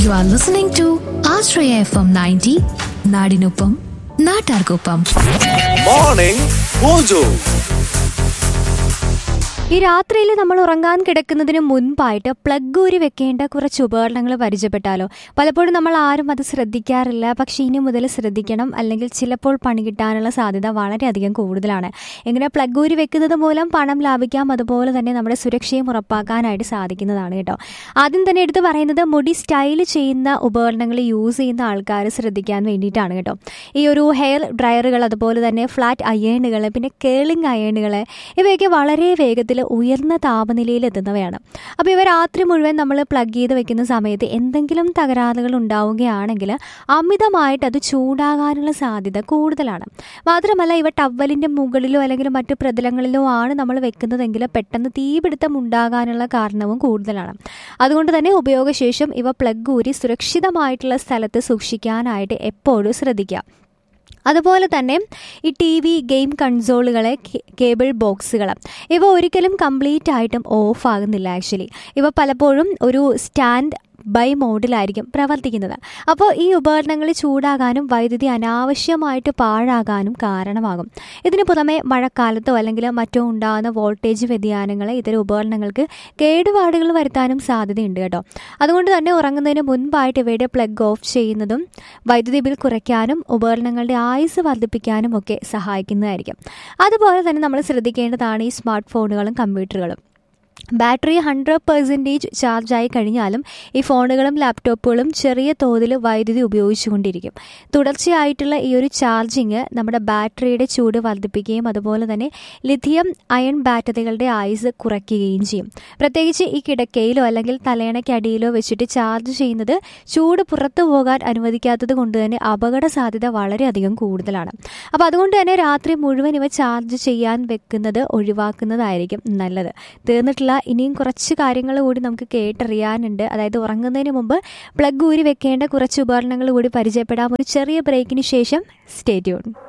You are listening to Ashraya FM 90, നാടിനൊപ്പം നാട്ടാർക്കൊപ്പം Morning Mojo. ഈ രാത്രിയിൽ നമ്മൾ ഉറങ്ങാൻ കിടക്കുന്നതിന് മുൻപായിട്ട് പ്ലഗ് ഊരി വെക്കേണ്ട കുറച്ച് ഉപകരണങ്ങൾ പരിചയപ്പെട്ടാലോ പലപ്പോഴും നമ്മൾ ആരും അത് ശ്രദ്ധിക്കാറില്ല പക്ഷേ ഇനി മുതൽ ശ്രദ്ധിക്കണം അല്ലെങ്കിൽ ചിലപ്പോൾ പണി കിട്ടാനുള്ള സാധ്യത വളരെയധികം കൂടുതലാണ് ഇങ്ങനെ പ്ലഗ് ഊരി വെക്കുന്നത് മൂലം പണം ലാഭിക്കാം അതുപോലെ തന്നെ നമ്മുടെ സുരക്ഷയും ഉറപ്പാക്കാനായിട്ട് സാധിക്കുന്നതാണ് കേട്ടോ ആദ്യം തന്നെ എടുത്ത് പറയുന്നത് മുടി സ്റ്റൈൽ ചെയ്യുന്ന ഉപകരണങ്ങൾ യൂസ് ചെയ്യുന്ന ആൾക്കാർ ശ്രദ്ധിക്കാൻ വേണ്ടിയിട്ടാണ് കേട്ടോ ഈ ഒരു ഹെയർ ഡ്രയറുകൾ അതുപോലെ തന്നെ ഫ്ലാറ്റ് അയേണുകൾ പിന്നെ കേളിംഗ് അയേണുകൾ ഇവയൊക്കെ വളരെ വേഗത്തിൽ ഉയർന്ന താപനിലയിൽ എത്തുന്നവയാണ് അപ്പോൾ ഇവ രാത്രി മുഴുവൻ നമ്മൾ പ്ലഗ് ചെയ്ത് വെക്കുന്ന സമയത്ത് എന്തെങ്കിലും തകരാറുകൾ ഉണ്ടാവുകയാണെങ്കിൽ അമിതമായിട്ട് അത് ചൂടാകാനുള്ള സാധ്യത കൂടുതലാണ് മാത്രമല്ല ഇവ ടവലിൻ്റെ മുകളിലോ അല്ലെങ്കിൽ മറ്റു പ്രതലങ്ങളിലോ ആണ് നമ്മൾ വെക്കുന്നതെങ്കിൽ പെട്ടെന്ന് തീപിടുത്തം ഉണ്ടാകാനുള്ള കാരണവും കൂടുതലാണ് അതുകൊണ്ട് തന്നെ ഉപയോഗശേഷം ഇവ പ്ലഗ് ഊരി സുരക്ഷിതമായിട്ടുള്ള സ്ഥലത്ത് സൂക്ഷിക്കാനായിട്ട് എപ്പോഴും ശ്രദ്ധിക്കുക അതുപോലെ തന്നെ ഈ ടി വി ഗെയിം കൺസോളുകളെ കേബിൾ ബോക്സുകൾ ഇവ ഒരിക്കലും കംപ്ലീറ്റ് ആയിട്ടും ഓഫ് ആകുന്നില്ല ആക്ച്വലി ഇവ പലപ്പോഴും ഒരു സ്റ്റാൻഡ് ബൈ മോഡിലായിരിക്കും പ്രവർത്തിക്കുന്നത് അപ്പോൾ ഈ ഉപകരണങ്ങൾ ചൂടാകാനും വൈദ്യുതി അനാവശ്യമായിട്ട് പാഴാകാനും കാരണമാകും ഇതിന് പുറമെ മഴക്കാലത്തോ അല്ലെങ്കിൽ മറ്റോ ഉണ്ടാകുന്ന വോൾട്ടേജ് വ്യതിയാനങ്ങൾ ഇത്തരം ഉപകരണങ്ങൾക്ക് കേടുപാടുകൾ വരുത്താനും സാധ്യതയുണ്ട് കേട്ടോ അതുകൊണ്ട് തന്നെ ഉറങ്ങുന്നതിന് മുൻപായിട്ട് ഇവയുടെ പ്ലഗ് ഓഫ് ചെയ്യുന്നതും വൈദ്യുതി ബിൽ കുറയ്ക്കാനും ഉപകരണങ്ങളുടെ ആയുസ് വർദ്ധിപ്പിക്കാനും ഒക്കെ സഹായിക്കുന്നതായിരിക്കും അതുപോലെ തന്നെ നമ്മൾ ശ്രദ്ധിക്കേണ്ടതാണ് ഈ സ്മാർട്ട് ഫോണുകളും കമ്പ്യൂട്ടറുകളും ബാറ്ററി ഹൺഡ്രഡ് പെർസെൻറ്റേജ് ചാർജായി കഴിഞ്ഞാലും ഈ ഫോണുകളും ലാപ്ടോപ്പുകളും ചെറിയ തോതിൽ വൈദ്യുതി ഉപയോഗിച്ചുകൊണ്ടിരിക്കും തുടർച്ചയായിട്ടുള്ള ഈ ഒരു ചാർജിങ് നമ്മുടെ ബാറ്ററിയുടെ ചൂട് വർദ്ധിപ്പിക്കുകയും അതുപോലെ തന്നെ ലിഥിയം അയൺ ബാറ്ററികളുടെ ആയുസ് കുറയ്ക്കുകയും ചെയ്യും പ്രത്യേകിച്ച് ഈ കിടക്കയിലോ അല്ലെങ്കിൽ തലയണയ്ക്കടിയിലോ വെച്ചിട്ട് ചാർജ് ചെയ്യുന്നത് ചൂട് പുറത്തു പോകാൻ അനുവദിക്കാത്തത് കൊണ്ട് തന്നെ അപകട സാധ്യത വളരെയധികം കൂടുതലാണ് അപ്പോൾ അതുകൊണ്ട് തന്നെ രാത്രി മുഴുവൻ ഇവ ചാർജ് ചെയ്യാൻ വെക്കുന്നത് ഒഴിവാക്കുന്നതായിരിക്കും നല്ലത് തീർന്നിട്ടില്ല ഇനിയും കുറച്ച് കാര്യങ്ങൾ കൂടി നമുക്ക് കേട്ടറിയാനുണ്ട് അതായത് ഉറങ്ങുന്നതിന് മുമ്പ് പ്ലഗ് ഊരി വെക്കേണ്ട കുറച്ച് ഉപകരണങ്ങൾ കൂടി പരിചയപ്പെടാം ഒരു ചെറിയ ബ്രേക്കിന് ശേഷം സ്റ്റേ ട്യൂൺ